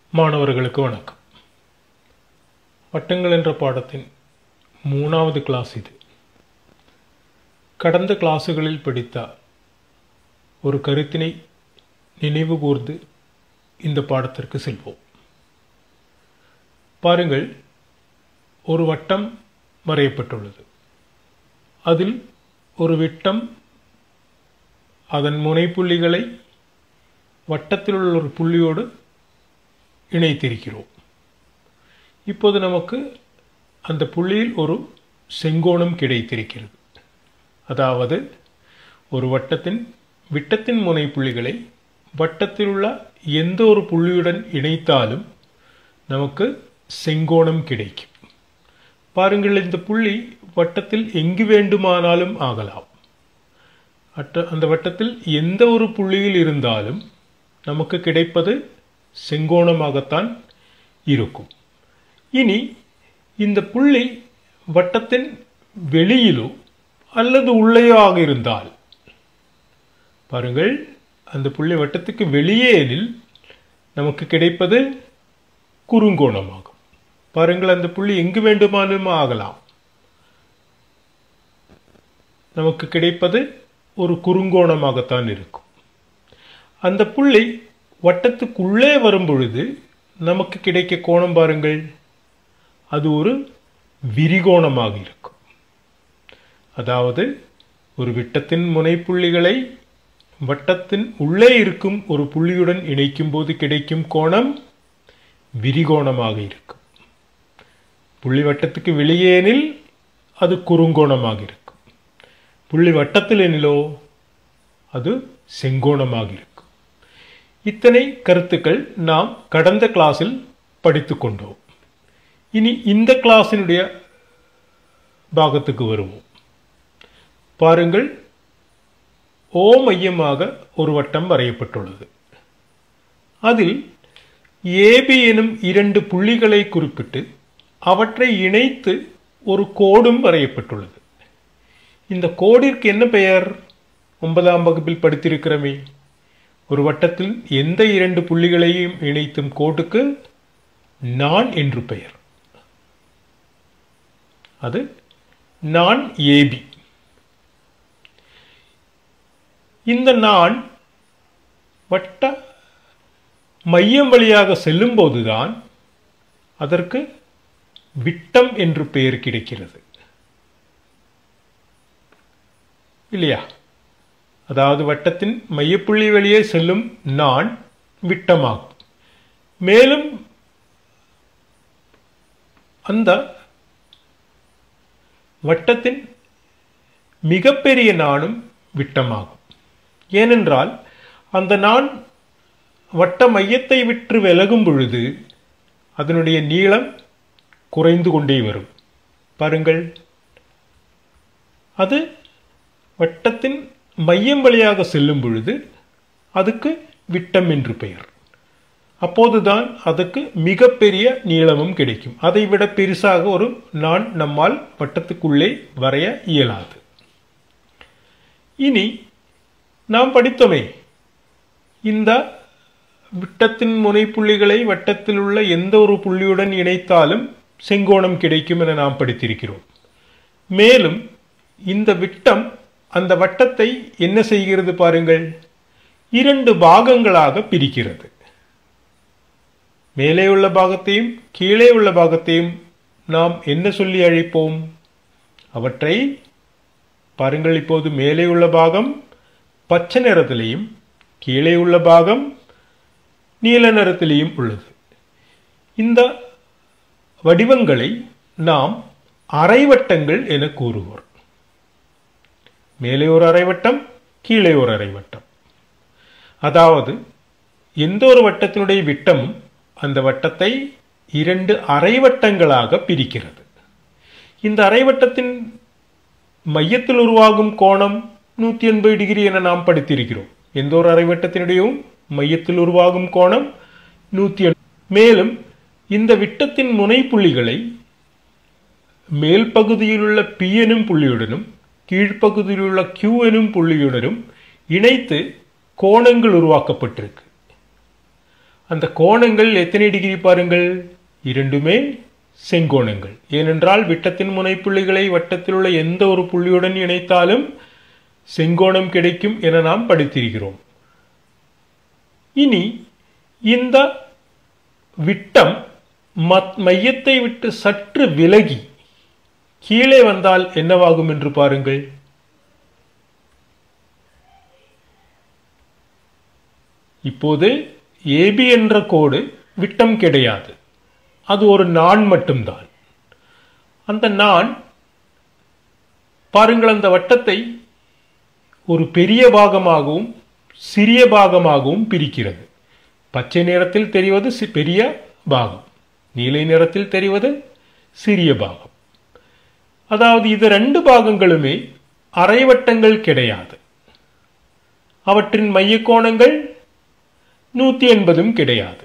மாணவர்களுக்கு வணக்கம் வட்டங்கள் என்ற பாடத்தின் மூணாவது கிளாஸ் இது கடந்த கிளாஸுகளில் படித்த ஒரு கருத்தினை நினைவு கூர்ந்து இந்த பாடத்திற்கு செல்வோம் பாருங்கள் ஒரு வட்டம் வரையப்பட்டுள்ளது அதில் ஒரு விட்டம் அதன் முனைப்புள்ளிகளை வட்டத்தில் உள்ள ஒரு புள்ளியோடு இணைத்திருக்கிறோம் இப்போது நமக்கு அந்த புள்ளியில் ஒரு செங்கோணம் கிடைத்திருக்கிறது அதாவது ஒரு வட்டத்தின் விட்டத்தின் முனைப்புள்ளிகளை வட்டத்தில் உள்ள எந்த ஒரு புள்ளியுடன் இணைத்தாலும் நமக்கு செங்கோணம் கிடைக்கும் பாருங்கள் இந்த புள்ளி வட்டத்தில் எங்கு வேண்டுமானாலும் ஆகலாம் அட்ட அந்த வட்டத்தில் எந்த ஒரு புள்ளியில் இருந்தாலும் நமக்கு கிடைப்பது செங்கோணமாகத்தான் இருக்கும் இனி இந்த புள்ளி வட்டத்தின் வெளியிலோ அல்லது உள்ளேயோ ஆக இருந்தால் பாருங்கள் அந்த புள்ளி வட்டத்துக்கு வெளியே எனில் நமக்கு கிடைப்பது குறுங்கோணமாகும் பாருங்கள் அந்த புள்ளி எங்கு வேண்டுமானாலும் ஆகலாம் நமக்கு கிடைப்பது ஒரு குறுங்கோணமாகத்தான் இருக்கும் அந்த புள்ளி வட்டத்துக்குள்ளே வரும் பொழுது நமக்கு கிடைக்க கோணம் பாருங்கள் அது ஒரு விரிகோணமாக இருக்கும் அதாவது ஒரு விட்டத்தின் முனைப்புள்ளிகளை வட்டத்தின் உள்ளே இருக்கும் ஒரு புள்ளியுடன் இணைக்கும் போது கிடைக்கும் கோணம் விரிகோணமாக இருக்கும் புள்ளி வட்டத்துக்கு வெளியேனில் அது குறுங்கோணமாக இருக்கும் புள்ளி வட்டத்தில் எனிலோ அது செங்கோணமாக இருக்கும் இத்தனை கருத்துக்கள் நாம் கடந்த கிளாஸில் படித்து கொண்டோம் இனி இந்த கிளாஸினுடைய பாகத்துக்கு வருவோம் பாருங்கள் ஓ மையமாக ஒரு வட்டம் வரையப்பட்டுள்ளது அதில் ஏபி எனும் இரண்டு புள்ளிகளை குறிப்பிட்டு அவற்றை இணைத்து ஒரு கோடும் வரையப்பட்டுள்ளது இந்த கோடிற்கு என்ன பெயர் ஒன்பதாம் வகுப்பில் படித்திருக்கிறோமே ஒரு வட்டத்தில் எந்த இரண்டு புள்ளிகளையும் இணைத்தும் கோட்டுக்கு நான் என்று பெயர் அது நான் ஏபி இந்த நான் வட்ட மையம் வழியாக செல்லும் போதுதான் அதற்கு விட்டம் என்று பெயர் கிடைக்கிறது இல்லையா அதாவது வட்டத்தின் மையப்புள்ளி வழியே செல்லும் நான் விட்டமாகும் மேலும் அந்த வட்டத்தின் மிகப்பெரிய நானும் விட்டமாகும் ஏனென்றால் அந்த நான் வட்ட மையத்தை விற்று விலகும் பொழுது அதனுடைய நீளம் குறைந்து கொண்டே வரும் பாருங்கள் அது வட்டத்தின் மையம் வழியாக செல்லும் பொழுது அதுக்கு விட்டம் என்று பெயர் அப்போதுதான் அதுக்கு மிகப்பெரிய நீளமும் கிடைக்கும் அதை விட பெருசாக ஒரு நான் நம்மால் வட்டத்துக்குள்ளே வரைய இயலாது இனி நாம் படித்தோமே இந்த விட்டத்தின் முனைப்புள்ளிகளை வட்டத்தில் உள்ள எந்த ஒரு புள்ளியுடன் இணைத்தாலும் செங்கோணம் கிடைக்கும் என நாம் படித்திருக்கிறோம் மேலும் இந்த விட்டம் அந்த வட்டத்தை என்ன செய்கிறது பாருங்கள் இரண்டு பாகங்களாக பிரிக்கிறது மேலே உள்ள பாகத்தையும் கீழே உள்ள பாகத்தையும் நாம் என்ன சொல்லி அழைப்போம் அவற்றை பாருங்கள் இப்போது மேலே உள்ள பாகம் பச்சை நிறத்திலையும் கீழே உள்ள பாகம் நீல நிறத்திலேயும் உள்ளது இந்த வடிவங்களை நாம் அரைவட்டங்கள் என கூறுவோர் மேலே ஒரு அரைவட்டம் கீழே ஒரு அரைவட்டம் அதாவது எந்த ஒரு வட்டத்தினுடைய விட்டமும் அந்த வட்டத்தை இரண்டு அரைவட்டங்களாக பிரிக்கிறது இந்த அரைவட்டத்தின் மையத்தில் உருவாகும் கோணம் நூற்றி எண்பது டிகிரி என நாம் படித்திருக்கிறோம் எந்த ஒரு அரைவட்டத்தினுடையும் மையத்தில் உருவாகும் கோணம் நூற்றி மேலும் இந்த விட்டத்தின் முனைப்புள்ளிகளை மேல் பகுதியில் உள்ள பி எனும் புள்ளியுடனும் கீழ்ப்பகுதியில் உள்ள கியூ எனும் புள்ளியுடனும் இணைத்து கோணங்கள் உருவாக்கப்பட்டிருக்கு அந்த கோணங்கள் எத்தனை டிகிரி பாருங்கள் இரண்டுமே செங்கோணங்கள் ஏனென்றால் விட்டத்தின் முனைப்புள்ளிகளை வட்டத்தில் உள்ள எந்த ஒரு புள்ளியுடன் இணைத்தாலும் செங்கோணம் கிடைக்கும் என நாம் படித்திருக்கிறோம் இனி இந்த விட்டம் மத்- மையத்தை விட்டு சற்று விலகி கீழே வந்தால் என்னவாகும் என்று பாருங்கள் இப்போது ஏபி என்ற கோடு விட்டம் கிடையாது அது ஒரு நாண் மட்டும்தான் அந்த நாண் பாருங்கள் அந்த வட்டத்தை ஒரு பெரிய பாகமாகவும் சிறிய பாகமாகவும் பிரிக்கிறது பச்சை நிறத்தில் தெரிவது சி- பெரிய பாகம் நீலை நிறத்தில் தெரிவது சிறிய பாகம் அதாவது இது ரெண்டு பாகங்களுமே அரைவட்டங்கள் கிடையாது அவற்றின் மைய கோணங்கள் நூற்றி எண்பதும் கிடையாது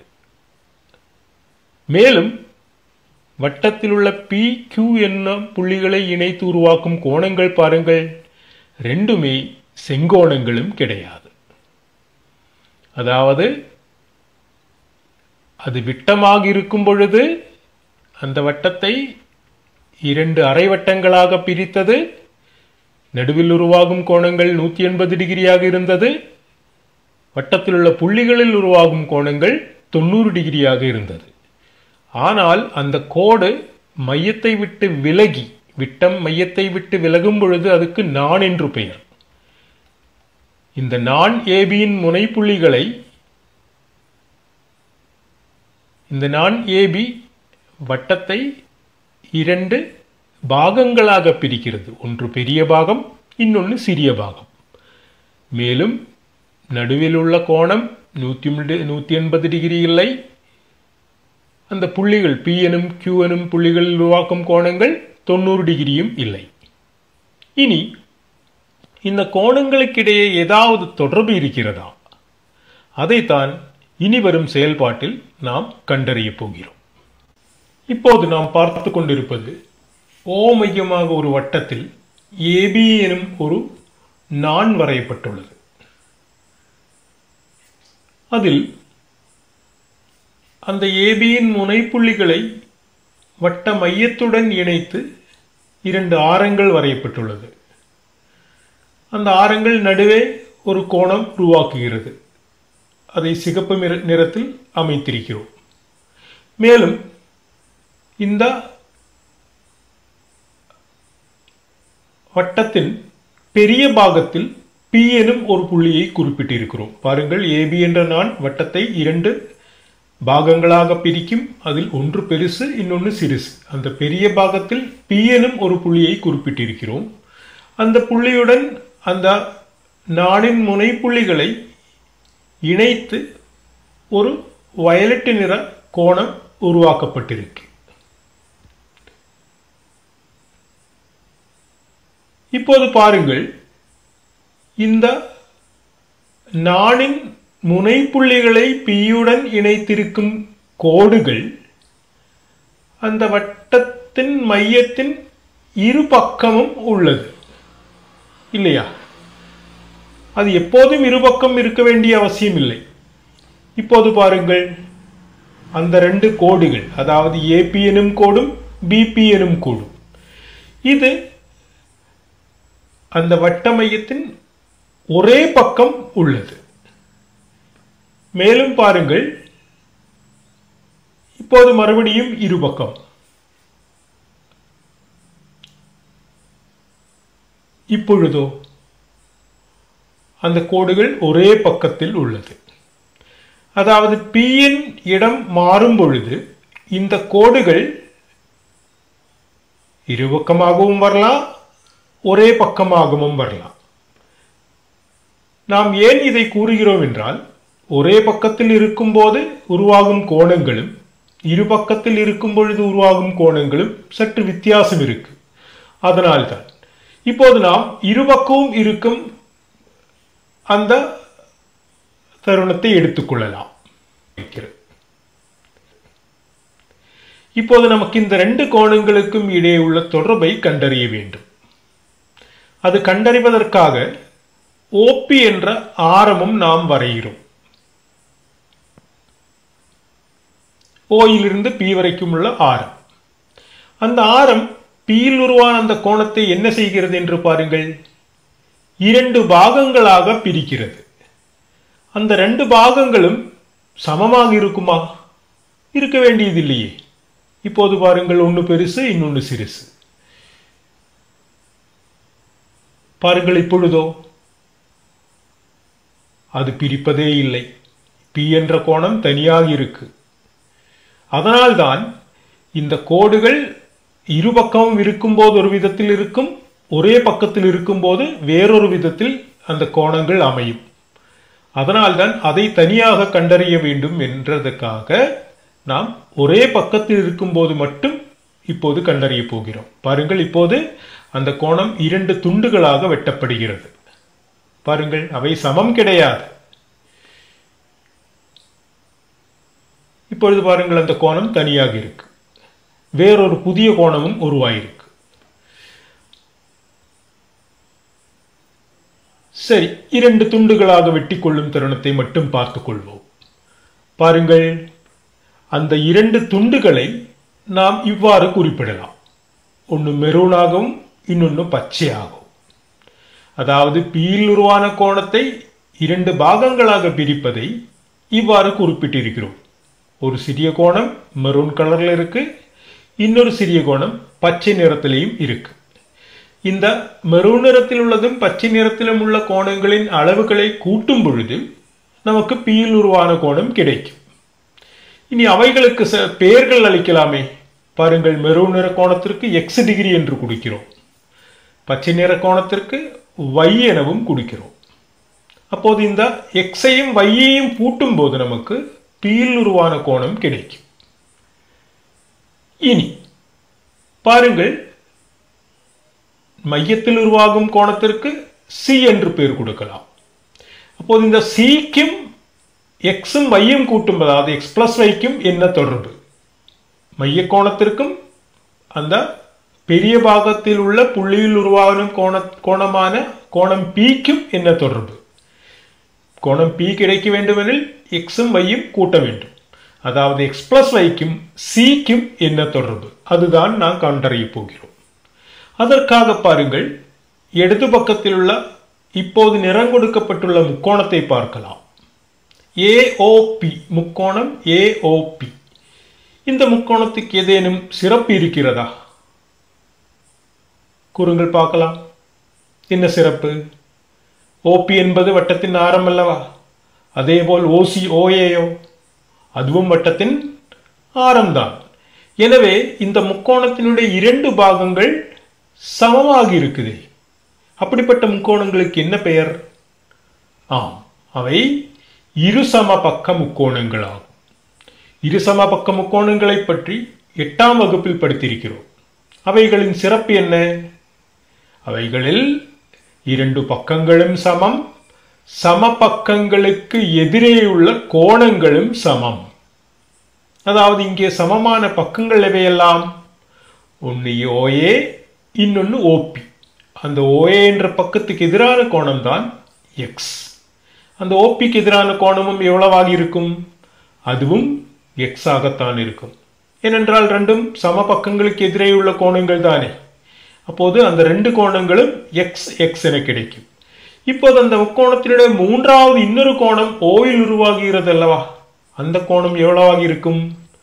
மேலும் வட்டத்தில் உள்ள பி கியூ என்ன புள்ளிகளை இணைத்து உருவாக்கும் கோணங்கள் பாருங்கள் ரெண்டுமே செங்கோணங்களும் கிடையாது அதாவது அது விட்டமாக இருக்கும் பொழுது அந்த வட்டத்தை இரண்டு அரை வட்டங்களாக பிரித்தது நடுவில் உருவாகும் கோணங்கள் நூற்றி எண்பது டிகிரியாக இருந்தது வட்டத்தில் உள்ள புள்ளிகளில் உருவாகும் கோணங்கள் தொண்ணூறு டிகிரியாக இருந்தது ஆனால் அந்த கோடு மையத்தை விட்டு விலகி விட்டம் மையத்தை விட்டு விலகும் பொழுது அதுக்கு நான் என்று பெயர் இந்த நான் ஏபியின் முனைப்புள்ளிகளை இந்த நான் ஏபி வட்டத்தை இரண்டு பாகங்களாக பிரிக்கிறது ஒன்று பெரிய பாகம் இன்னொன்று சிறிய பாகம் மேலும் நடுவில் உள்ள கோணம் நூற்றி நூற்றி எண்பது டிகிரி இல்லை அந்த புள்ளிகள் பி எனும் கியூ எனும் புள்ளிகளில் உருவாக்கும் கோணங்கள் தொண்ணூறு டிகிரியும் இல்லை இனி இந்த கோணங்களுக்கிடையே ஏதாவது தொடர்பு இருக்கிறதா அதைத்தான் இனி வரும் செயல்பாட்டில் நாம் கண்டறிய போகிறோம் இப்போது நாம் பார்த்து கொண்டிருப்பது ஓ மையமாக ஒரு வட்டத்தில் ஏபி எனும் ஒரு நான் வரையப்பட்டுள்ளது அதில் அந்த ஏபியின் முனைப்புள்ளிகளை வட்ட மையத்துடன் இணைத்து இரண்டு ஆரங்கள் வரையப்பட்டுள்ளது அந்த ஆரங்கள் நடுவே ஒரு கோணம் உருவாக்குகிறது அதை சிகப்பு நிற- நிறத்தில் அமைத்திருக்கிறோம் மேலும் இந்த வட்டத்தின் பெரிய பாகத்தில் பி எனும் ஒரு புள்ளியை குறிப்பிட்டிருக்கிறோம் பாருங்கள் ஏபி என்ற நான் வட்டத்தை இரண்டு பாகங்களாக பிரிக்கும் அதில் ஒன்று பெருசு இன்னொன்று சிறுசு அந்த பெரிய பாகத்தில் பி எனும் ஒரு புள்ளியை குறிப்பிட்டிருக்கிறோம் அந்த புள்ளியுடன் அந்த நாணின் முனைப்புள்ளிகளை இணைத்து ஒரு வயலட் நிற கோணம் உருவாக்கப்பட்டிருக்கு இப்போது பாருங்கள் இந்த நாணின் முனைப்புள்ளிகளை பியுடன் இணைத்திருக்கும் கோடுகள் அந்த வட்டத்தின் மையத்தின் இரு பக்கமும் உள்ளது இல்லையா அது எப்போதும் இருபக்கம் இருக்க வேண்டிய அவசியம் இல்லை இப்போது பாருங்கள் அந்த ரெண்டு கோடுகள் அதாவது ஏபி எனும் கோடும் பிபி எனும் கோடும் இது அந்த வட்ட மையத்தின் ஒரே பக்கம் உள்ளது மேலும் பாருங்கள் இப்போது மறுபடியும் இருபக்கம் இப்பொழுதோ அந்த கோடுகள் ஒரே பக்கத்தில் உள்ளது அதாவது P இன் இடம் மாறும் பொழுது இந்த கோடுகள் இருபக்கமாகவும் வரலாம் ஒரே பக்கமாகவும் வரலாம் நாம் ஏன் இதை கூறுகிறோம் என்றால் ஒரே பக்கத்தில் இருக்கும்போது உருவாகும் கோணங்களும் இரு பக்கத்தில் இருக்கும் பொழுது உருவாகும் கோணங்களும் சற்று வித்தியாசம் இருக்கு அதனால்தான் இப்போது நாம் இருபக்கமும் இருக்கும் அந்த தருணத்தை எடுத்துக்கொள்ளலாம் இருக்கிறது. இப்போது நமக்கு இந்த ரெண்டு கோணங்களுக்கும் இடையே உள்ள தொடர்பை கண்டறிய வேண்டும் அது கண்டறிவதற்காக OP என்ற ஆரமும் நாம் வரைகிறோம் ஓயிலிருந்து பி வரைக்கும் உள்ள ஆரம் அந்த ஆரம் பியில் உருவான அந்த கோணத்தை என்ன செய்கிறது என்று பாருங்கள் இரண்டு பாகங்களாக பிரிக்கிறது அந்த ரெண்டு பாகங்களும் சமமாக இருக்குமா இருக்க வேண்டியதில்லையே இப்போது பாருங்கள் ஒன்று பெருசு இன்னொன்று சிறுசு பாருங்கள் இப்பொழுதோ அது பிரிப்பதே இல்லை பி என்ற கோணம் தனியாக இருக்கு அதனால்தான் இந்த கோடுகள் இரு பக்கமும் இருக்கும்போது ஒரு விதத்தில் இருக்கும் ஒரே பக்கத்தில் இருக்கும்போது வேறொரு விதத்தில் அந்த கோணங்கள் அமையும் அதனால்தான் அதை தனியாக கண்டறிய வேண்டும் என்றதுக்காக நாம் ஒரே பக்கத்தில் இருக்கும்போது மட்டும் இப்போது கண்டறிய போகிறோம் பாருங்கள் இப்போது அந்த கோணம் இரண்டு துண்டுகளாக வெட்டப்படுகிறது பாருங்கள் அவை சமம் கிடையாது இப்பொழுது பாருங்கள் அந்த கோணம் தனியாக இருக்கு வேறொரு புதிய கோணமும் உருவாயிருக்கு சரி இரண்டு துண்டுகளாக வெட்டி கொள்ளும் தருணத்தை மட்டும் பார்த்துக் கொள்வோம் பாருங்கள் அந்த இரண்டு துண்டுகளை நாம் இவ்வாறு குறிப்பிடலாம் ஒன்று மெரூனாகவும் இன்னொன்று பச்சையாகவும் அதாவது பியில் உருவான கோணத்தை இரண்டு பாகங்களாக பிரிப்பதை இவ்வாறு குறிப்பிட்டிருக்கிறோம் ஒரு சிறிய கோணம் மெரூன் கலர்ல இருக்கு இன்னொரு சிறிய கோணம் பச்சை நிறத்திலையும் இருக்கு இந்த மெரூன் நிறத்தில் உள்ளதும் பச்சை நிறத்திலும் உள்ள கோணங்களின் அளவுகளை கூட்டும் பொழுது நமக்கு பியில் உருவான கோணம் கிடைக்கும் இனி அவைகளுக்கு ச பெயர்கள் அளிக்கலாமே பாருங்கள் மெரூன் நிற கோணத்திற்கு எக்ஸ் டிகிரி என்று கொடுக்கிறோம் பச்சை நிற கோணத்திற்கு y எனவும் கொடுக்கிறோம் அப்போது இந்த எக்ஸையும் வையையும் கூட்டும் போது நமக்கு பியில் உருவான கோணம் கிடைக்கும் இனி பாருங்கள் மையத்தில் உருவாகும் கோணத்திற்கு சி என்று பெயர் கொடுக்கலாம் அப்போது இந்த சிக்கும் எக்ஸும் வையும் கூட்டும் அதாவது எக்ஸ் பிளஸ் வைக்கும் என்ன தொடர்பு மைய கோணத்திற்கும் அந்த பெரிய பாகத்தில் உள்ள புள்ளியில் உருவாகும் கோண கோணமான கோணம் பிக்கும் என்ன தொடர்பு கோணம் பி கிடைக்க வேண்டுமெனில் எக்ஸும் வையும் கூட்ட வேண்டும் அதாவது எக்ஸ் பிளஸ் வைக்கும் சிக்கும் என்ன தொடர்பு அதுதான் நாம் கண்டறிய போகிறோம் அதற்காக பாருங்கள் இடது பக்கத்தில் உள்ள இப்போது நிறம் கொடுக்கப்பட்டுள்ள முக்கோணத்தை பார்க்கலாம் ஏஓபி முக்கோணம் ஏஓபி இந்த முக்கோணத்துக்கு ஏதேனும் சிறப்பு இருக்கிறதா கூறுங்கள் பார்க்கலாம் என்ன சிறப்பு ஓபி என்பது வட்டத்தின் ஆரம் அல்லவா அதேபோல் ஓசி ஓஏயோ அதுவும் வட்டத்தின் ஆரம்தான் எனவே இந்த முக்கோணத்தினுடைய இரண்டு பாகங்கள் சமமாக இருக்குது அப்படிப்பட்ட முக்கோணங்களுக்கு என்ன பெயர் ஆம் அவை இருசம பக்க முக்கோணங்களாகும் இருசம பக்க முக்கோணங்களை பற்றி எட்டாம் வகுப்பில் படித்திருக்கிறோம் அவைகளின் சிறப்பு என்ன அவைகளில் இரண்டு பக்கங்களும் சமம் சம பக்கங்களுக்கு எதிரே உள்ள கோணங்களும் சமம் அதாவது இங்கே சமமான பக்கங்கள் எவையெல்லாம் ஒன்று ஓஏ இன்னொன்று ஓபி அந்த ஓஏ என்ற பக்கத்துக்கு எதிரான கோணம் தான் எக்ஸ் அந்த ஓபிக்கு எதிரான கோணமும் எவ்வளவாக இருக்கும் அதுவும் எக்ஸ் ஆகத்தான் இருக்கும் ஏனென்றால் ரெண்டும் சம பக்கங்களுக்கு எதிரே உள்ள கோணங்கள் தானே அப்போது அந்த ரெண்டு கோணங்களும் எக்ஸ் எக்ஸ் என கிடைக்கும் இப்போது அந்த முக்கோணத்தினுடைய மூன்றாவது இன்னொரு கோணம் ஓவில் உருவாகிறது அல்லவா அந்த கோணம் எவ்வளவாக இருக்கும்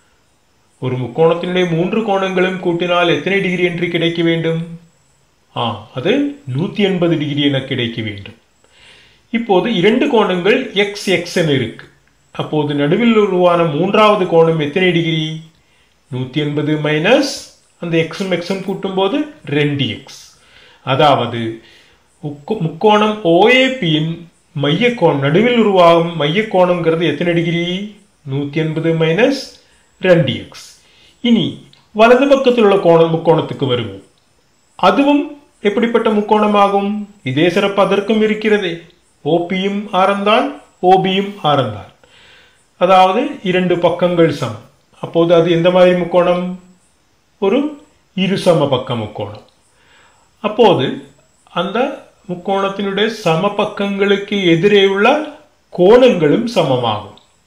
ஒரு முக்கோணத்தினுடைய மூன்று கோணங்களும் கூட்டினால் எத்தனை டிகிரி என்று கிடைக்க வேண்டும் ஆ அது நூத்தி எண்பது டிகிரி என கிடைக்க வேண்டும் இப்போது இரண்டு கோணங்கள் எக்ஸ் எக்ஸ் என இருக்கு அப்போது நடுவில் உருவான மூன்றாவது கோணம் எத்தனை டிகிரி நூத்தி எண்பது மைனஸ் அந்த எக்ஸும் எக்ஸும் கூட்டும்போது ரெண்டு எக்ஸ் அதாவது முக்கோணம் ஓஏபியின் மைய கோணம் நடுவில் உருவாகும் மைய கோணம்ங்கிறது எத்தனை டிகிரி நூத்தி எண்பது மைனஸ் ரெண்டு எக்ஸ் இனி வலது பக்கத்தில் உள்ள கோணம் முக்கோணத்துக்கு வருவோம் அதுவும் எப்படிப்பட்ட முக்கோணமாகும் இதே சிறப்பு அதற்கும் இருக்கிறதே ஓபியும் ஆரந்தான் ஓபியும் ஆரந்தான் அதாவது இரண்டு பக்கங்கள் சமம் அப்போது அது எந்த மாதிரி முக்கோணம் ஒரு இருசம பக்க முக்கோணம் அப்போது அந்த முக்கோணத்தினுடைய சம பக்கங்களுக்கு எதிரே உள்ள கோணங்களும் சமமாகும்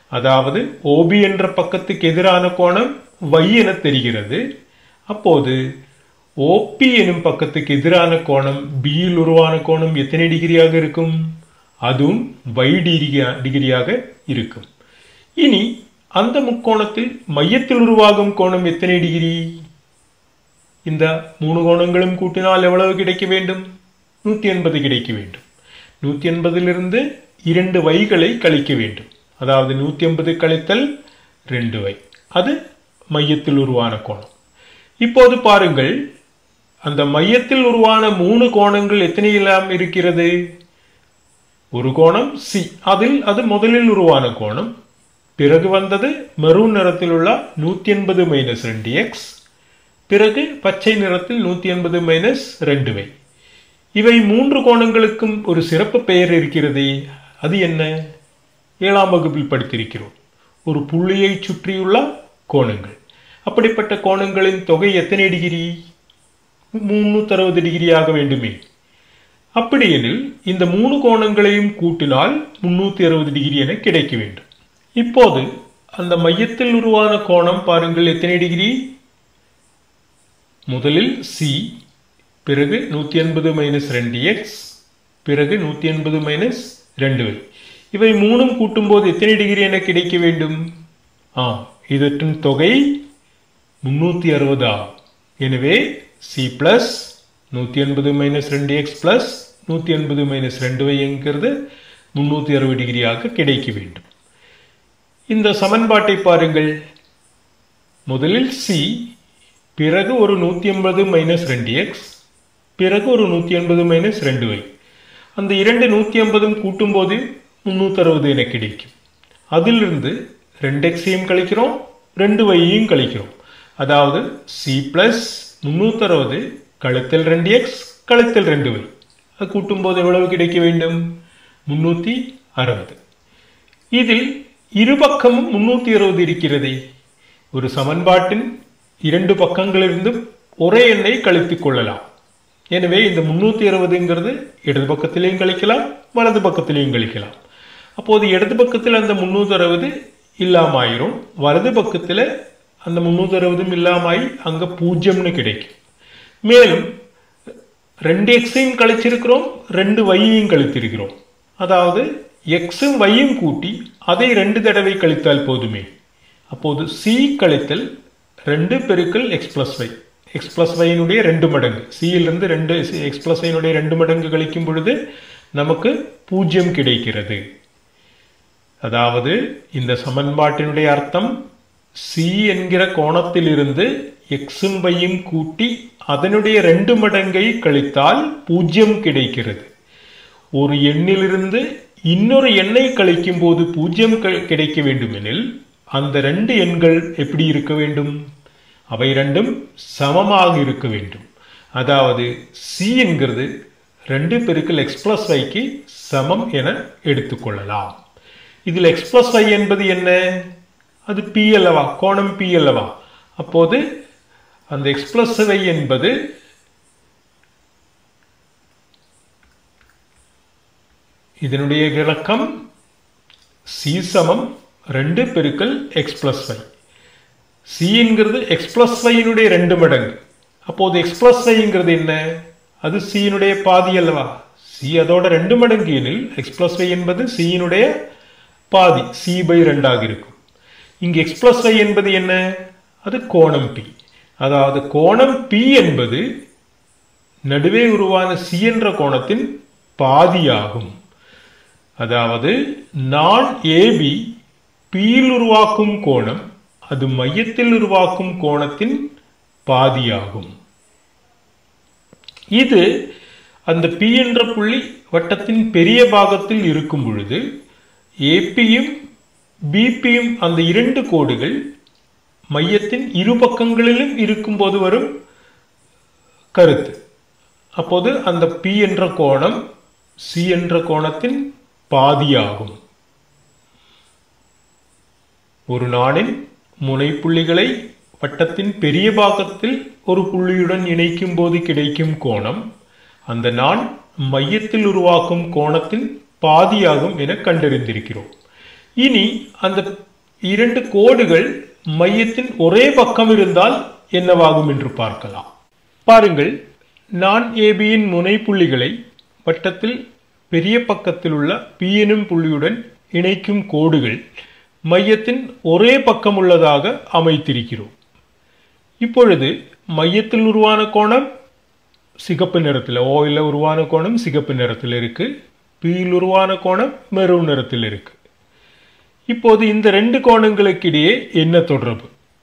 அதாவது ஓபி என்ற பக்கத்துக்கு எதிரான கோணம் y என தெரிகிறது அப்போது OP எனும் பக்கத்துக்கு எதிரான கோணம் B யில் உருவான கோணம் எத்தனை டிகிரியாக இருக்கும் அதுவும் y டிகிரியா- டிகிரியாக இருக்கும் இனி அந்த முக்கோணத்தில் மையத்தில் உருவாகும் கோணம் எத்தனை டிகிரி இந்த மூணு கோணங்களும் கூட்டினால் எவ்வளவு கிடைக்க வேண்டும் நூத்தி எண்பது கிடைக்க வேண்டும் நூத்தி எண்பதிலிருந்து இரண்டு வைகளை கழிக்க வேண்டும் அதாவது நூத்தி எண்பது கழித்தல் ரெண்டு வை அது மையத்தில் உருவான கோணம் இப்போது பாருங்கள் அந்த மையத்தில் உருவான மூணு கோணங்கள் எத்தனை எல்லாம் இருக்கிறது ஒரு கோணம் சி அதில் அது முதலில் உருவான கோணம் பிறகு வந்தது மெரூன் நிறத்தில் உள்ள நூத்தி எண்பது மைனஸ் ரெண்டு எக்ஸ் பிறகு பச்சை நிறத்தில் நூத்தி எண்பது மைனஸ் ரெண்டு வை இவை மூன்று கோணங்களுக்கும் ஒரு சிறப்பு பெயர் இருக்கிறதே அது என்ன ஏழாம் வகுப்பில் படித்திருக்கிறோம் ஒரு புள்ளியை சுற்றியுள்ள கோணங்கள் அப்படிப்பட்ட கோணங்களின் தொகை எத்தனை டிகிரி முன்னூத்தி அறுபது டிகிரி ஆக வேண்டுமே அப்படியெனில் இந்த மூணு கோணங்களையும் கூட்டினால் முன்னூத்தி அறுபது டிகிரி என கிடைக்க வேண்டும் இப்போது அந்த மையத்தில் உருவான கோணம் பாருங்கள் எத்தனை டிகிரி முதலில் சி பிறகு நூத்தி எண்பது மைனஸ் ரெண்டு எக்ஸ் பிறகு நூத்தி எண்பது மைனஸ் ரெண்டு வை இவை மூணும் கூட்டும்போது எத்தனை டிகிரி என கிடைக்க வேண்டும் ஆ இதற்றின் தொகை முன்னூத்தி அறுபது ஆகும் எனவே சி பிளஸ் நூத்தி எண்பது மைனஸ் ரெண்டு எக்ஸ் பிளஸ் நூத்தி எண்பது மைனஸ் ரெண்டு வை என்கிறது முன்னூத்தி அறுபது டிகிரியாக கிடைக்க வேண்டும் இந்த சமன்பாட்டை பாருங்கள் முதலில் சி பிறகு ஒரு நூத்தி எண்பது மைனஸ் ரெண்டு எக்ஸ் பிறகு ஒரு நூத்தி எண்பது மைனஸ் ரெண்டு வை அந்த இரண்டு நூத்தி எண்பதும் கூட்டும்போது முன்னூத்தி அறுபது என கிடைக்கும் அதிலிருந்து ரெண்டு எக்ஸையும் கழிக்கிறோம் ரெண்டு வையையும் கழிக்கிறோம் அதாவது சி பிளஸ் முன்னூத்தி அறுபது கழித்தல் ரெண்டு எக்ஸ் கழித்தல் ரெண்டு வை அது கூட்டும்போது எவ்வளவு கிடைக்க வேண்டும் முன்னூத்தி அறுபது இதில் இருபக்கமும் முன்னூத்தி அறுபது இருக்கிறதே ஒரு சமன்பாட்டின் இரண்டு பக்கங்களிலிருந்து ஒரே எண்ணை கழித்துக் கொள்ளலாம் எனவே இந்த முன்னூத்தி அறுபதுங்கிறது இடது பக்கத்திலையும் கழிக்கலாம் வலது பக்கத்திலையும் கழிக்கலாம் அப்போது இடது பக்கத்தில் அந்த முன்னூத்தி அறுபது இல்லாமாயிரும் வலது பக்கத்தில் அந்த முன்னூத்தி அறுபதும் இல்லாமாயி அங்க பூஜ்ஜியம்னு கிடைக்கும் மேலும் ரெண்டு எக்ஸையும் கழிச்சிருக்கிறோம் ரெண்டு வையையும் கழித்திருக்கிறோம் அதாவது எக்ஸும் வையும் கூட்டி அதை ரெண்டு தடவை கழித்தால் போதுமே அப்போது சி கழித்தல் ரெண்டு பெருக்கல் X plus Y X plus வையினுடைய ரெண்டு மடங்கு சியிலிருந்து ரெண்டு எக்ஸ் பிளஸ் வையினுடைய ரெண்டு மடங்கு கழிக்கும் பொழுது நமக்கு பூஜ்ஜியம் கிடைக்கிறது அதாவது இந்த சமன்பாட்டினுடைய அர்த்தம் சி என்கிற கோணத்திலிருந்து எக்ஸும் வையும் கூட்டி அதனுடைய ரெண்டு மடங்கை கழித்தால் பூஜ்ஜியம் கிடைக்கிறது ஒரு எண்ணிலிருந்து இன்னொரு எண்ணை கழிக்கும் போது பூஜ்ஜியம் க- கிடைக்க வேண்டுமெனில் அந்த ரெண்டு எண்கள் எப்படி இருக்க வேண்டும் அவை ரெண்டும் சமமாக இருக்க வேண்டும் அதாவது சி என்கிறது ரெண்டு பெருக்கல் எக்ஸ் பிளஸ் வைக்கு சமம் என எடுத்துக்கொள்ளலாம் இதில் எக்ஸ் பிளஸ் வை என்பது என்ன அது பி அல்லவா கோணம் பி அல்லவா அப்போது அந்த எக்ஸ் பிளஸ் வை என்பது இதனுடைய விளக்கம் சி சமம் ரெண்டு பெருக்கல் எக்ஸ் பிளஸ் வை சி என்கிறது எக்ஸ் பிளஸ் வையினுடைய ரெண்டு மடங்கு அப்போது எக்ஸ் பிளஸ் வைங்கிறது என்ன அது சியினுடைய பாதி அல்லவா சி அதோட ரெண்டு மடங்கு எனில் எக்ஸ் பிளஸ் வை என்பது சியினுடைய பாதி சி பை ரெண்டாக இருக்கும் இங்கு எக்ஸ் பிளஸ் வை என்பது என்ன அது கோணம் பி அதாவது கோணம் பி என்பது நடுவே உருவான சி என்ற கோணத்தின் பாதியாகும் அதாவது நான் ஏபி பியில் உருவாக்கும் கோணம் அது மையத்தில் உருவாக்கும் கோணத்தின் பாதியாகும் இது அந்த பி என்ற புள்ளி வட்டத்தின் பெரிய பாகத்தில் இருக்கும் பொழுது ஏபியும் பிபியும் அந்த இரண்டு கோடுகள் மையத்தின் இரு பக்கங்களிலும் இருக்கும்போது வரும் கருத்து அப்போது அந்த பி என்ற கோணம் சி என்ற கோணத்தின் பாதியாகும் ஒரு நாணின் முனைப்புள்ளிகளை வட்டத்தின் பெரிய பாகத்தில் ஒரு புள்ளியுடன் இணைக்கும் போது கிடைக்கும் கோணம் அந்த நாண் மையத்தில் உருவாக்கும் கோணத்தின் பாதியாகும் என கண்டறிந்திருக்கிறோம் இனி அந்த இரண்டு கோடுகள் மையத்தின் ஒரே பக்கம் இருந்தால் என்னவாகும் என்று பார்க்கலாம் பாருங்கள் நான் ஏபியின் முனைப்புள்ளிகளை வட்டத்தில் பெரிய பக்கத்தில் உள்ள பி எனும் புள்ளியுடன் இணைக்கும் கோடுகள் மையத்தின் ஒரே பக்கம் உள்ளதாக அமைத்திருக்கிறோம் இப்பொழுது மையத்தில் உருவான கோணம் சிகப்பு நிறத்தில் ஓயில் உருவான கோணம் சிகப்பு நிறத்தில் இருக்கு பியில் உருவான கோணம் மெரூன் நிறத்தில் இருக்கு இப்போது இந்த ரெண்டு கோணங்களுக்கு இடையே என்ன தொடர்பு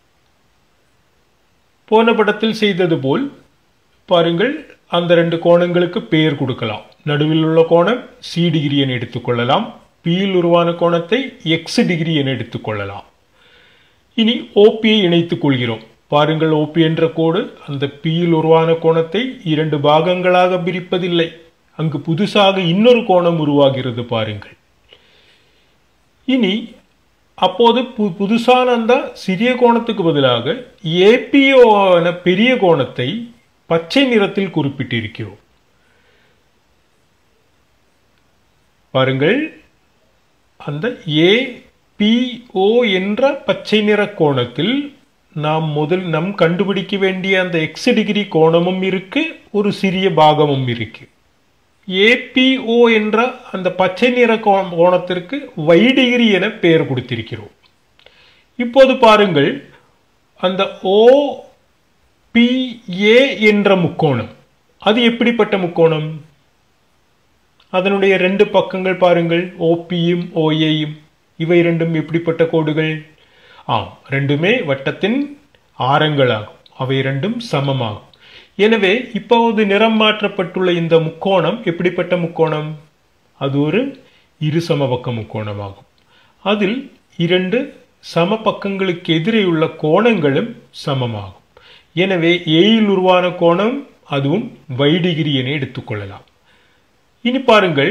போன படத்தில் செய்தது போல் பாருங்கள் அந்த ரெண்டு கோணங்களுக்கு பெயர் கொடுக்கலாம் நடுவில் உள்ள கோணம் சி டிகிரி என எடுத்துக்கொள்ளலாம் பியில் உருவான கோணத்தை எக்ஸ் டிகிரி என எடுத்துக்கொள்ளலாம் இனி ஓபியை இணைத்துக் கொள்கிறோம் பாருங்கள் ஓபி என்ற கோடு அந்த பியில் உருவான கோணத்தை இரண்டு பாகங்களாக பிரிப்பதில்லை அங்கு புதுசாக இன்னொரு கோணம் உருவாகிறது பாருங்கள் இனி அப்போது பு புதுசான அந்த சிறிய கோணத்துக்கு பதிலாக ஏபிஓ பெரிய கோணத்தை பச்சை நிறத்தில் குறிப்பிட்டிருக்கிறோம் பாருங்கள் அந்த ஏபிஓ என்ற பச்சை நிற கோணத்தில் நாம் முதல் நம் கண்டுபிடிக்க வேண்டிய அந்த எக்ஸ் டிகிரி கோணமும் இருக்கு ஒரு சிறிய பாகமும் இருக்கு ஏபிஓ என்ற அந்த பச்சை நிற கோணத்திற்கு வை டிகிரி என பெயர் கொடுத்திருக்கிறோம் இப்போது பாருங்கள் அந்த ஓ பி ஏ என்ற முக்கோணம் அது எப்படிப்பட்ட முக்கோணம் அதனுடைய ரெண்டு பக்கங்கள் பாருங்கள் ஓபியும் ஓஏயும் இவை ரெண்டும் எப்படிப்பட்ட கோடுகள் ஆம் ரெண்டுமே வட்டத்தின் ஆரங்களாகும் அவை ரெண்டும் சமமாகும் எனவே இப்போது நிறம் மாற்றப்பட்டுள்ள இந்த முக்கோணம் எப்படிப்பட்ட முக்கோணம் அது ஒரு இரு சமபக்க முக்கோணமாகும் அதில் இரண்டு சம பக்கங்களுக்கு எதிரே உள்ள கோணங்களும் சமமாகும் எனவே ஏயில் உருவான கோணம் அதுவும் வை டிகிரி என எடுத்துக்கொள்ளலாம் இனி பாருங்கள்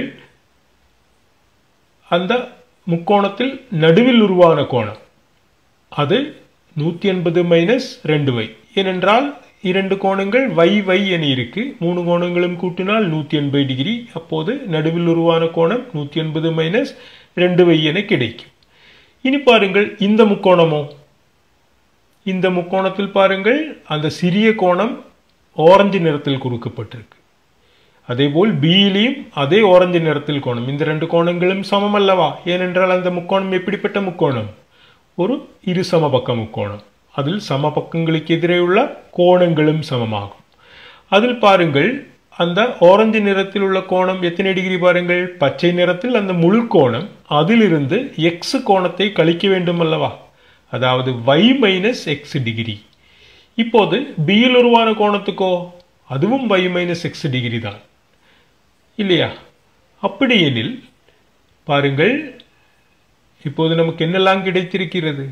அந்த முக்கோணத்தில் நடுவில் உருவான கோணம் அது நூற்றி எண்பது மைனஸ் ரெண்டு வை ஏனென்றால் இரண்டு கோணங்கள் வை வை என இருக்கு மூணு கோணங்களும் கூட்டினால் நூற்றி எண்பது டிகிரி அப்போது நடுவில் உருவான கோணம் நூற்றி எண்பது மைனஸ் ரெண்டு வை என கிடைக்கும் இனி பாருங்கள் இந்த முக்கோணமோ இந்த முக்கோணத்தில் பாருங்கள் அந்த சிறிய கோணம் ஓரஞ்சு நிறத்தில் கொடுக்கப்பட்டிருக்கு அதேபோல் பியிலையும் அதே ஓரஞ்சு நிறத்தில் கோணம் இந்த ரெண்டு கோணங்களும் சமம் அல்லவா ஏனென்றால் அந்த முக்கோணம் எப்படிப்பட்ட முக்கோணம் ஒரு இரு சமபக்க முக்கோணம் அதில் சம பக்கங்களுக்கு எதிரே உள்ள கோணங்களும் சமமாகும் அதில் பாருங்கள் அந்த ஓரஞ்சு நிறத்தில் உள்ள கோணம் எத்தனை டிகிரி பாருங்கள் பச்சை நிறத்தில் அந்த முழு கோணம் அதிலிருந்து எக்ஸ் கோணத்தை கழிக்க வேண்டும் அல்லவா அதாவது y மைனஸ் எக்ஸ் டிகிரி இப்போது பியில் உருவான கோணத்துக்கோ அதுவும் y மைனஸ் எக்ஸ் டிகிரி தான் இல்லையா அப்படி எனில் பாருங்கள் இப்போது நமக்கு என்னெல்லாம் கிடைத்திருக்கிறது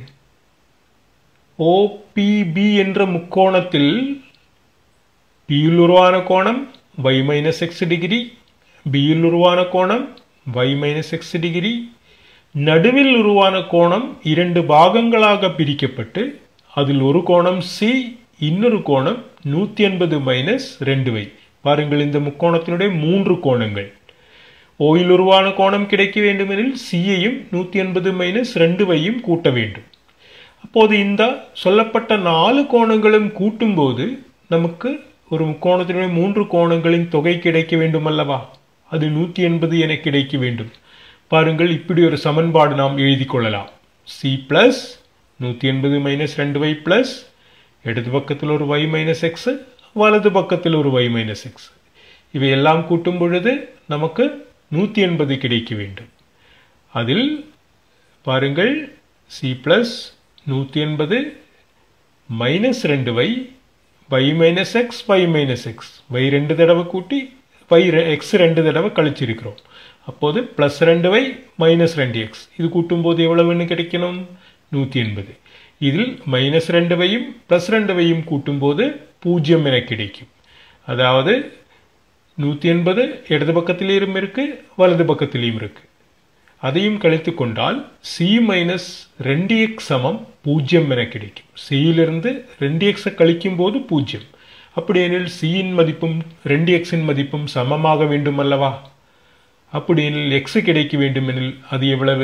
ஓபிபி என்ற முக்கோணத்தில் பியில் உருவான கோணம் y மைனஸ் எக்ஸ் டிகிரி பியில் உருவான கோணம் y மைனஸ் எக்ஸ் டிகிரி நடுவில் உருவான கோணம் இரண்டு பாகங்களாக பிரிக்கப்பட்டு அதில் ஒரு கோணம் சி இன்னொரு கோணம் நூற்றி எண்பது மைனஸ் ரெண்டு வை பாருங்கள் இந்த முக்கோணத்தினுடைய மூன்று கோணங்கள் ஓயில் உருவான கோணம் கிடைக்க வேண்டுமெனில் சியையும் நூற்றி எண்பது மைனஸ் ரெண்டு வையும் கூட்ட வேண்டும் அப்போது இந்த சொல்லப்பட்ட நாலு கோணங்களும் கூட்டும்போது நமக்கு ஒரு முக்கோணத்தினுடைய மூன்று கோணங்களின் தொகை கிடைக்க வேண்டும் அல்லவா அது நூற்றி எண்பது என கிடைக்க வேண்டும் பாருங்கள் இப்படி ஒரு சமன்பாடு நாம் எழுதி கொள்ளலாம் சி பிளஸ் நூற்றி எண்பது மைனஸ் ரெண்டு வை பிளஸ் இடது பக்கத்தில் ஒரு y மைனஸ் எக்ஸ் வலது பக்கத்தில் ஒரு y மைனஸ் எக்ஸ் இவையெல்லாம் கூட்டும் பொழுது நமக்கு நூற்றி எண்பது கிடைக்க வேண்டும் அதில் பாருங்கள் சி பிளஸ் நூற்றி எண்பது மைனஸ் ரெண்டு Y y minus X y minus X y ரெண்டு தடவை கூட்டி y எக்ஸ் ரெண்டு தடவை கழிச்சிருக்கிறோம் அப்போது ப்ளஸ் ரெண்டு வை மைனஸ் ரெண்டு எக்ஸ் இது கூட்டும்போது எவ்வளவுன்னு கிடைக்கணும் நூற்றி எண்பது இதில் மைனஸ் ரெண்டு வையும் ப்ளஸ் ரெண்டு வையும் கூட்டும்போது பூஜ்ஜியம் என கிடைக்கும் அதாவது நூற்றி எண்பது இடது பக்கத்திலேயும் இருக்கு வலது பக்கத்திலையும் இருக்கு அதையும் கழித்து கொண்டால் சி மைனஸ் ரெண்டு எக்ஸ் சமம் பூஜ்ஜியம் என கிடைக்கும் சியிலிருந்து ரெண்டு எக்ஸை கழிக்கும் போது பூஜ்ஜியம் அப்படி எனில் சியின் மதிப்பும் ரெண்டு எக்ஸின் மதிப்பும் சமமாக வேண்டும் அல்லவா அப்படி எனில் எக்ஸ் கிடைக்க வேண்டும் எனில் அது எவ்வளவு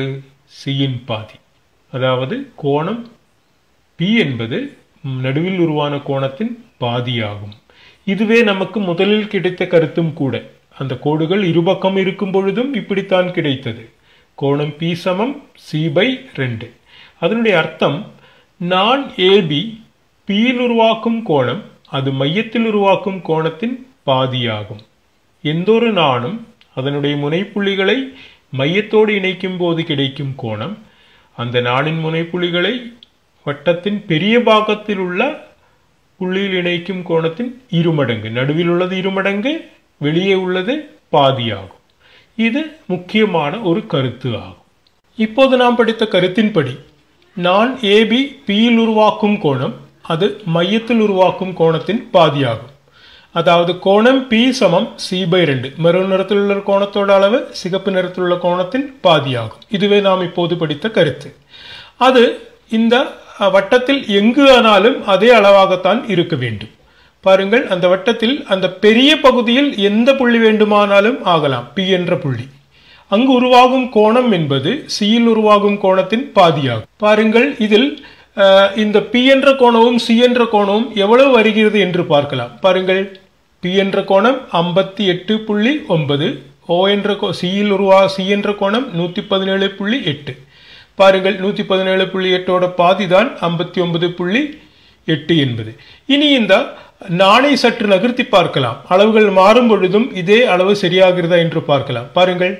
சியின் பாதி அதாவது கோணம் பி என்பது நடுவில் உருவான கோணத்தின் பாதியாகும் இதுவே நமக்கு முதலில் கிடைத்த கருத்தும் கூட அந்த கோடுகள் இருபக்கம் இருக்கும் பொழுதும் இப்படித்தான் கிடைத்தது கோணம் பி சமம் சி பை ரெண்டு அதனுடைய அர்த்தம் நான் ஏபி பியில் உருவாக்கும் கோணம் அது மையத்தில் உருவாக்கும் கோணத்தின் பாதியாகும் எந்தொரு நானும் அதனுடைய முனைப்புள்ளிகளை மையத்தோடு இணைக்கும் போது கிடைக்கும் கோணம் அந்த நாணின் முனைப்புள்ளிகளை வட்டத்தின் பெரிய பாகத்தில் உள்ள புள்ளியில் இணைக்கும் கோணத்தின் இருமடங்கு நடுவில் உள்ளது இருமடங்கு வெளியே உள்ளது பாதியாகும் இது முக்கியமான ஒரு கருத்து ஆகும் இப்போது நாம் படித்த கருத்தின்படி நான் ஏபி பியில் உருவாக்கும் கோணம் அது மையத்தில் உருவாக்கும் கோணத்தின் பாதியாகும் அதாவது கோணம் பி சமம் சி பை ரெண்டு மெரூன் நிறத்தில் உள்ள கோணத்தோட அளவு சிகப்பு நிறத்தில் உள்ள கோணத்தின் பாதியாகும் இதுவே நாம் இப்போது படித்த கருத்து அது இந்த வட்டத்தில் எங்கு ஆனாலும் அதே அளவாகத்தான் இருக்க வேண்டும் பாருங்கள் அந்த வட்டத்தில் அந்த பெரிய பகுதியில் எந்த புள்ளி வேண்டுமானாலும் ஆகலாம் பி என்ற புள்ளி அங்கு உருவாகும் கோணம் என்பது சியில் உருவாகும் கோணத்தின் பாதியாகும் பாருங்கள் இதில் இந்த பி என்ற கோணமும் சி என்ற கோணமும் எவ்வளவு வருகிறது என்று பார்க்கலாம் பாருங்கள் பி என்ற கோணம் ஐம்பத்தி எட்டு புள்ளி ஒன்பது ஓ என்ற சியில் உருவா சி என்ற கோணம் நூற்றி பதினேழு புள்ளி எட்டு பாருங்கள் நூற்றி பதினேழு புள்ளி எட்டோட பாதி தான் ஐம்பத்தி ஒன்பது புள்ளி எட்டு என்பது இனி இந்த நாணை சற்று நகர்த்தி பார்க்கலாம் அளவுகள் மாறும் பொழுதும் இதே அளவு சரியாகிறதா என்று பார்க்கலாம் பாருங்கள்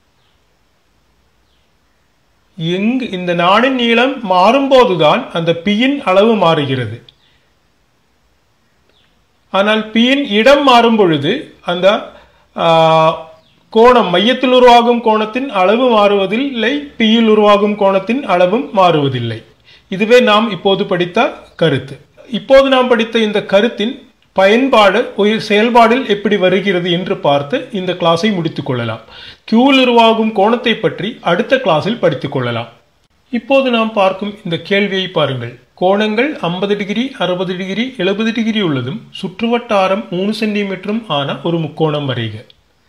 எங்கு இந்த நாணின் நீளம் மாறும்போதுதான் அந்த பியின் அளவு மாறுகிறது ஆனால் பியின் இடம் மாறும் பொழுது அந்த கோணம் மையத்தில் உருவாகும் கோணத்தின் அளவு மாறுவதில்லை பியில் உருவாகும் கோணத்தின் அளவும் மாறுவதில்லை இதுவே நாம் இப்போது படித்த கருத்து இப்போது நாம் படித்த இந்த கருத்தின் பயன்பாடு ஒரு செயல்பாடில் எப்படி வருகிறது என்று பார்த்து இந்த கிளாஸை முடித்துக் கொள்ளலாம் கியூவில் உருவாகும் கோணத்தை பற்றி அடுத்த கிளாஸில் படித்துக் கொள்ளலாம் இப்போது நாம் பார்க்கும் இந்த கேள்வியை பாருங்கள் கோணங்கள் ஐம்பது டிகிரி அறுபது டிகிரி எழுபது டிகிரி உள்ளதும் சுற்றுவட்டாரம் மூணு சென்டிமீட்டரும் ஆன ஒரு முக்கோணம் வரைக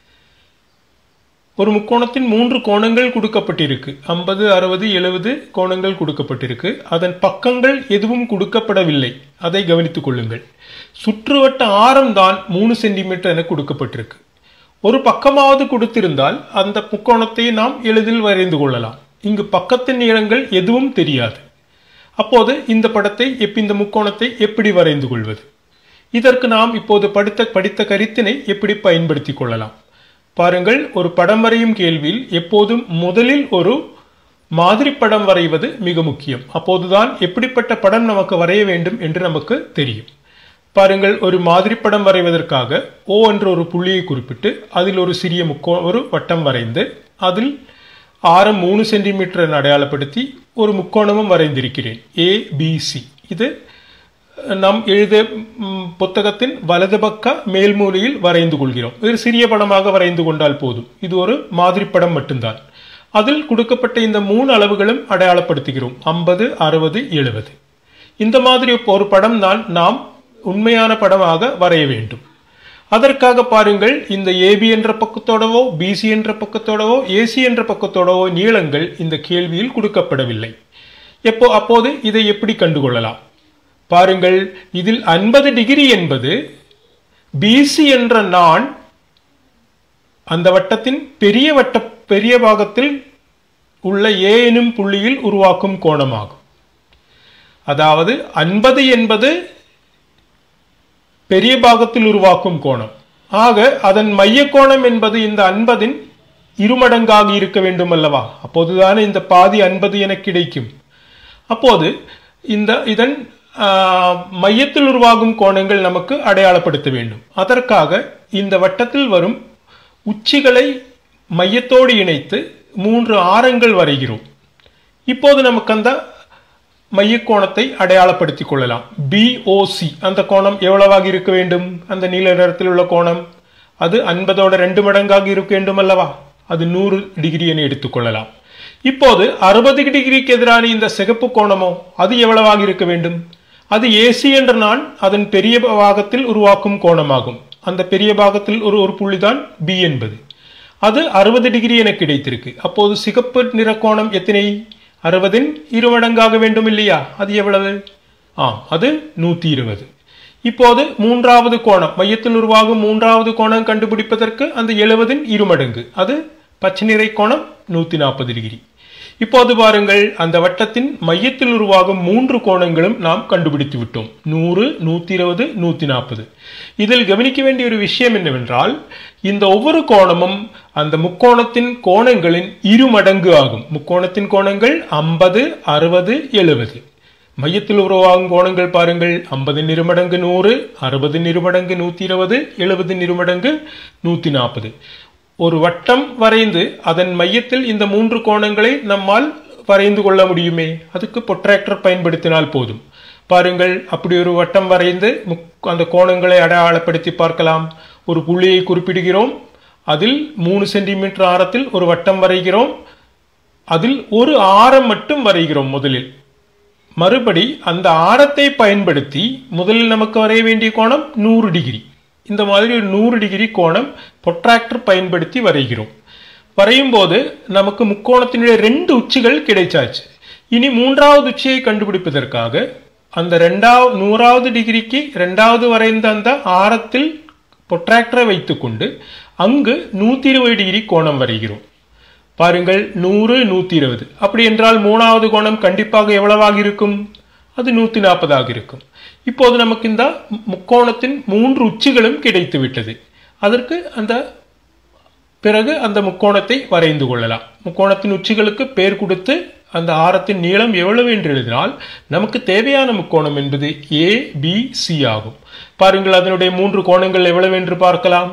ஒரு முக்கோணத்தின் மூன்று கோணங்கள் கொடுக்கப்பட்டிருக்கு ஐம்பது அறுபது எழுபது கோணங்கள் கொடுக்கப்பட்டிருக்கு அதன் பக்கங்கள் எதுவும் கொடுக்கப்படவில்லை அதை கவனித்துக் கொள்ளுங்கள் சுற்றுவட்ட ஆரம் தான் மூணு சென்டிமீட்டர் என கொடுக்கப்பட்டிருக்கு ஒரு பக்கமாவது கொடுத்திருந்தால் அந்த முக்கோணத்தை நாம் எளிதில் வரைந்து கொள்ளலாம் இங்கு பக்கத்தின் நீளங்கள் எதுவும் தெரியாது அப்போது இந்த படத்தை இந்த முக்கோணத்தை எப்படி வரைந்து கொள்வது இதற்கு நாம் இப்போது படித்த படித்த கருத்தினை எப்படி பயன்படுத்திக் கொள்ளலாம் பாருங்கள் ஒரு படம் வரையும் கேள்வியில் எப்போதும் முதலில் ஒரு மாதிரி படம் வரைவது மிக முக்கியம் அப்போதுதான் எப்படிப்பட்ட படம் நமக்கு வரைய வேண்டும் என்று நமக்கு தெரியும் பாருங்கள் ஒரு மாதிரி படம் வரைவதற்காக ஓ என்ற ஒரு புள்ளியை குறிப்பிட்டு அதில் ஒரு சிறிய முக்கோ ஒரு வட்டம் வரைந்து அதில் ஆரம் மூணு சென்டிமீட்டர் அடையாளப்படுத்தி ஒரு முக்கோணமும் வரைந்திருக்கிறேன் ஏ பி சி இது நாம் எழுத புத்தகத்தின் வலது பக்க மேல்மூலையில் வரைந்து கொள்கிறோம் இது சிறிய படமாக வரைந்து கொண்டால் போதும் இது ஒரு மாதிரி படம் மட்டும்தான் அதில் கொடுக்கப்பட்ட இந்த மூணு அளவுகளும் அடையாளப்படுத்துகிறோம் ஐம்பது அறுபது எழுபது இந்த மாதிரி ஒரு படம் தான் நாம் உண்மையான படமாக வரைய வேண்டும் அதற்காக பாருங்கள் இந்த ஏபி என்ற பக்கத்தோடவோ பிசி என்ற பக்கத்தோடவோ ஏசி என்ற பக்கத்தோடவோ நீளங்கள் இந்த கேள்வியில் கொடுக்கப்படவில்லை எப்போ அப்போது இதை எப்படி கண்டுகொள்ளலாம் பாருங்கள் இதில் ஐம்பது டிகிரி என்பது பிசி என்ற நான் அந்த வட்டத்தின் பெரிய வட்ட பெரிய பாகத்தில் உள்ள ஏ எனும் புள்ளியில் உருவாக்கும் கோணமாகும் அதாவது ஐம்பது என்பது பெரிய பாகத்தில் உருவாக்கும் கோணம் ஆக அதன் மைய கோணம் என்பது இந்த அன்பதின் இருமடங்காக இருக்க வேண்டும் அல்லவா அப்போதுதானே இந்த பாதி அன்பது என கிடைக்கும் அப்போது இந்த இதன் மையத்தில் உருவாகும் கோணங்கள் நமக்கு அடையாளப்படுத்த வேண்டும் அதற்காக இந்த வட்டத்தில் வரும் உச்சிகளை மையத்தோடு இணைத்து மூன்று ஆரங்கள் வரைகிறோம் இப்போது நமக்கு அந்த மையக்கோணத்தை அடையாளப்படுத்திக் கொள்ளலாம் பிஓசி அந்த கோணம் எவ்வளவாக இருக்க வேண்டும் அந்த நீல நிறத்தில் உள்ள கோணம் அது ஐம்பதோட ரெண்டு மடங்காக இருக்க வேண்டும் அல்லவா அது நூறு டிகிரி என எடுத்துக்கொள்ளலாம் இப்போது அறுபது டிகிரிக்கு எதிரான இந்த சிகப்பு கோணமோ அது எவ்வளவாக இருக்க வேண்டும் அது ஏசி என்ற நான் அதன் பெரிய பாகத்தில் உருவாக்கும் கோணமாகும் அந்த பெரிய பாகத்தில் ஒரு ஒரு புள்ளிதான் பி என்பது அது அறுபது டிகிரி என கிடைத்திருக்கு அப்போது சிகப்பு நிற கோணம் எத்தனை அறுபதின் இருமடங்காக வேண்டும் இல்லையா அது எவ்வளவு ஆம் அது நூற்றி இருபது இப்போது மூன்றாவது கோணம் மையத்தில் உருவாகும் மூன்றாவது கோணம் கண்டுபிடிப்பதற்கு அந்த எழுபதின் இருமடங்கு அது பச்சை நிறை கோணம் நூற்றி நாற்பது டிகிரி இப்போது பாருங்கள் அந்த வட்டத்தின் மையத்தில் உருவாகும் மூன்று கோணங்களும் நாம் கண்டுபிடித்து விட்டோம் நூறு நூத்தி இருபது நூத்தி நாற்பது இதில் கவனிக்க வேண்டிய ஒரு விஷயம் என்னவென்றால் இந்த ஒவ்வொரு கோணமும் அந்த முக்கோணத்தின் கோணங்களின் இரு மடங்கு ஆகும் முக்கோணத்தின் கோணங்கள் ஐம்பது அறுபது எழுபது மையத்தில் உருவாகும் கோணங்கள் பாருங்கள் ஐம்பது நிருமடங்கு நூறு அறுபது நிருமடங்கு நூத்தி இருபது எழுபது நிருமடங்கு நூத்தி நாற்பது ஒரு வட்டம் வரைந்து அதன் மையத்தில் இந்த மூன்று கோணங்களை நம்மால் வரைந்து கொள்ள முடியுமே அதுக்கு பொட்ராக்டர் பயன்படுத்தினால் போதும் பாருங்கள் அப்படி ஒரு வட்டம் வரைந்து அந்த கோணங்களை அடையாளப்படுத்தி பார்க்கலாம் ஒரு புள்ளியை குறிப்பிடுகிறோம் அதில் மூணு சென்டிமீட்டர் ஆரத்தில் ஒரு வட்டம் வரைகிறோம் அதில் ஒரு ஆரம் மட்டும் வரைகிறோம் முதலில் மறுபடி அந்த ஆரத்தை பயன்படுத்தி முதலில் நமக்கு வரைய வேண்டிய கோணம் நூறு டிகிரி இந்த மாதிரி ஒரு நூறு டிகிரி கோணம் பொட்ராக்டர் பயன்படுத்தி வரைகிறோம் வரையும் போது நமக்கு முக்கோணத்தினுடைய ரெண்டு உச்சிகள் கிடைச்சாச்சு இனி மூன்றாவது உச்சியை கண்டுபிடிப்பதற்காக அந்த ரெண்டாவது நூறாவது டிகிரிக்கு ரெண்டாவது வரைந்த அந்த ஆரத்தில் பொட்ராக்டரை வைத்துக்கொண்டு அங்கு நூத்தி இருபது டிகிரி கோணம் வரைகிறோம் பாருங்கள் நூறு நூத்தி இருபது அப்படி என்றால் மூணாவது கோணம் கண்டிப்பாக எவ்வளவாக இருக்கும் அது நூத்தி நாற்பதாக இருக்கும் இப்போது நமக்கு இந்த முக்கோணத்தின் மூன்று உச்சிகளும் கிடைத்து விட்டது அதற்கு அந்த பிறகு அந்த முக்கோணத்தை வரைந்து கொள்ளலாம் முக்கோணத்தின் உச்சிகளுக்கு பெயர் கொடுத்து அந்த ஆரத்தின் நீளம் எவ்வளவு என்று எழுதினால் நமக்கு தேவையான முக்கோணம் என்பது ஏ பி சி ஆகும் பாருங்கள் அதனுடைய மூன்று கோணங்கள் எவ்வளவு என்று பார்க்கலாம்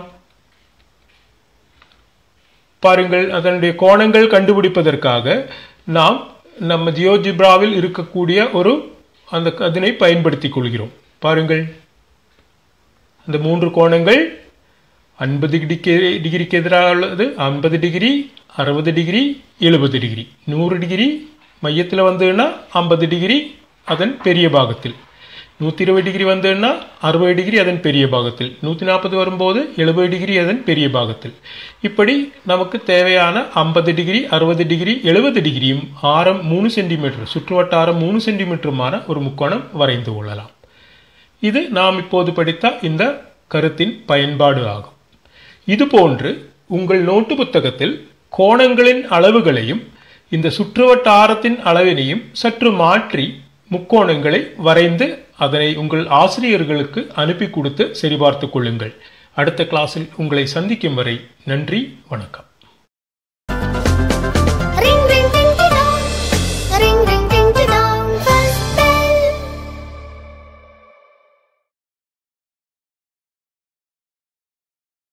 பாருங்கள் அதனுடைய கோணங்கள் கண்டுபிடிப்பதற்காக நாம் நம்ம ஜியோஜிப்ராவில் இருக்கக்கூடிய ஒரு அந்த அதனை பயன்படுத்திக் கொள்கிறோம் பாருங்கள் அந்த மூன்று கோணங்கள் ஐம்பது டிகிரிக்கு டிகிரிக்கு எதிராக உள்ளது ஐம்பது டிகிரி அறுபது டிகிரி எழுபது டிகிரி நூறு டிகிரி மையத்தில் வந்ததுன்னா ஐம்பது டிகிரி அதன் பெரிய பாகத்தில் நூற்றி இருபது டிகிரி வந்ததுன்னா அறுபது டிகிரி அதன் பெரிய பாகத்தில் நூற்றி நாற்பது வரும்போது எழுபது டிகிரி அதன் பெரிய பாகத்தில் இப்படி நமக்கு தேவையான ஐம்பது டிகிரி அறுபது டிகிரி எழுபது டிகிரியும் ஆரம் மூணு சென்டிமீட்டர் சுற்றுவட்டாரம் மூணு சென்டிமீட்டருமான ஒரு முக்கோணம் வரைந்து கொள்ளலாம் இது நாம் இப்போது படித்த இந்த கருத்தின் பயன்பாடு ஆகும் இதுபோன்று உங்கள் நோட்டு புத்தகத்தில் கோணங்களின் அளவுகளையும் இந்த சுற்றுவட்டாரத்தின் அளவினையும் சற்று மாற்றி முக்கோணங்களை வரைந்து அதனை உங்கள் ஆசிரியர்களுக்கு அனுப்பி கொடுத்து சரிபார்த்து கொள்ளுங்கள் அடுத்த கிளாஸில் உங்களை சந்திக்கும் வரை நன்றி வணக்கம்